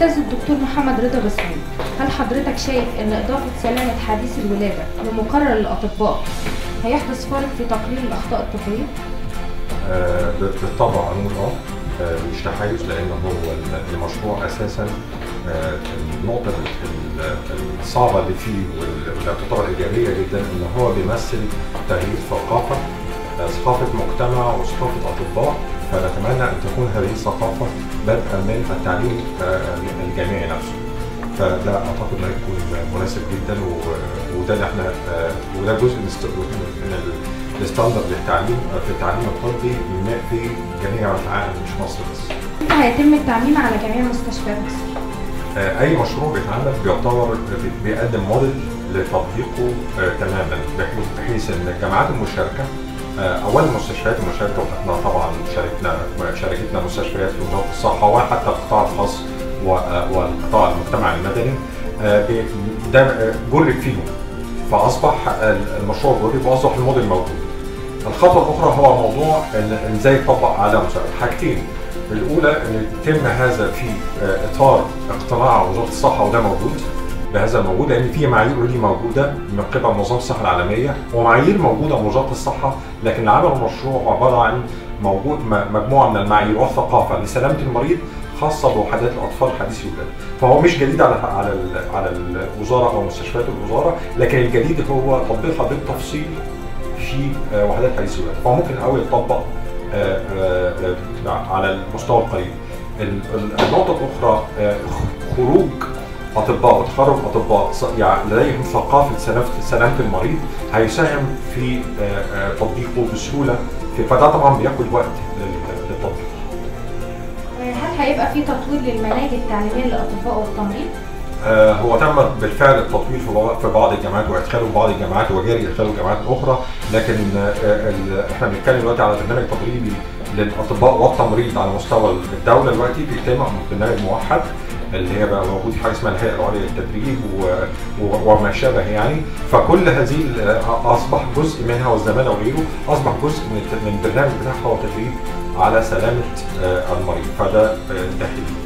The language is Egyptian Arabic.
أستاذ الدكتور محمد رضا بسيون هل حضرتك شايف أن إضافة سلامة حديث الولادة لمقرر الأطباء هيحدث فارق في تقليل الأخطاء الطبية؟ آه، بالطبع نقول اه آه، مش تحيز لان هو ال- المشروع اساسا آه، النقطه ال- ال- الصعبه اللي فيه وال- واللي تعتبر ايجابيه جدا ان هو بيمثل تغيير ثقافه آه، ثقافه مجتمع وثقافه اطباء فنتمنى ان تكون هذه الثقافه بدءا من التعليم آه، الجامعي نفسه فده اعتقد انه هيكون مناسب جدا و- وده اللي احنا آه، وده جزء من است- من ال- الستاندرد للتعليم آه، في التعليم الطبي م- في جميع العالم مش مصر بس. إمتى هيتم التعميم على جميع مستشفيات مصر؟ آه، اي مشروع بيتعمل بيعتبر بي- بيقدم موديل لتطبيقه آه، تماما بحيث بحيث ان الجامعات المشاركه آه، اولا المستشفيات المشاركه واحنا طبعا شاركنا شاركتنا مستشفيات في وزاره الصحه وحتى القطاع الخاص و- آه، والقطاع المجتمع المدني آه، بي- ده آه، جرب فيهم فاصبح ال- المشروع جرب واصبح الموديل موجود. الخطوه الاخرى هو موضوع ان إن ازاي يطبق على مساعد حاجتين الاولى ان يتم هذا في آه، اطار اقتناع وزاره الصحه وده موجود بهذا الموجود لان في معايير اوريدي موجوده من قبل منظمه الصحه العالميه ومعايير موجوده من وزاره الصحه لكن اللي عمل المشروع عباره عن موجود م- مجموعه من المعايير والثقافه لسلامه المريض خاصه بوحدات الاطفال حديثي الولاده فهو مش جديد على على ال- على الوزاره او مستشفيات الوزاره لكن الجديد هو تطبيقها بالتفصيل في آه، وحدات حديث الولاده فهو ممكن قوي يطبق آه، آه، آه، على المستوى القريب ال- ال- النقطه الاخرى آه، خ- خروج اطباء وتخرج اطباء ص- يعني لديهم ثقافه سلامه سلامه المريض هيساهم في آه، آه، تطبيقه بسهوله في- فده طبعا بياخد وقت لل- للتطبيق هل هيبقى في تطوير للمناهج التعليمية للأطباء والتمريض؟ آه، هو تم بالفعل التطوير في بعض- في بعض الجامعات وادخاله في بعض الجامعات وجاري ادخاله جامعات اخرى لكن آه، ال- احنا بنتكلم دلوقتي على برنامج تدريبي للاطباء والتمريض على مستوى الدوله دلوقتي بيتم برنامج موحد اللي هي بقى موجود في حاجه اسمها الهيئه العليا للتدريب و- و- وما شابه يعني فكل هذه ال- اصبح جزء منها والزماله وغيره اصبح جزء من الت- من البرنامج بتاعها هو تدريب على سلامه آه، المريض فده آه، داخلي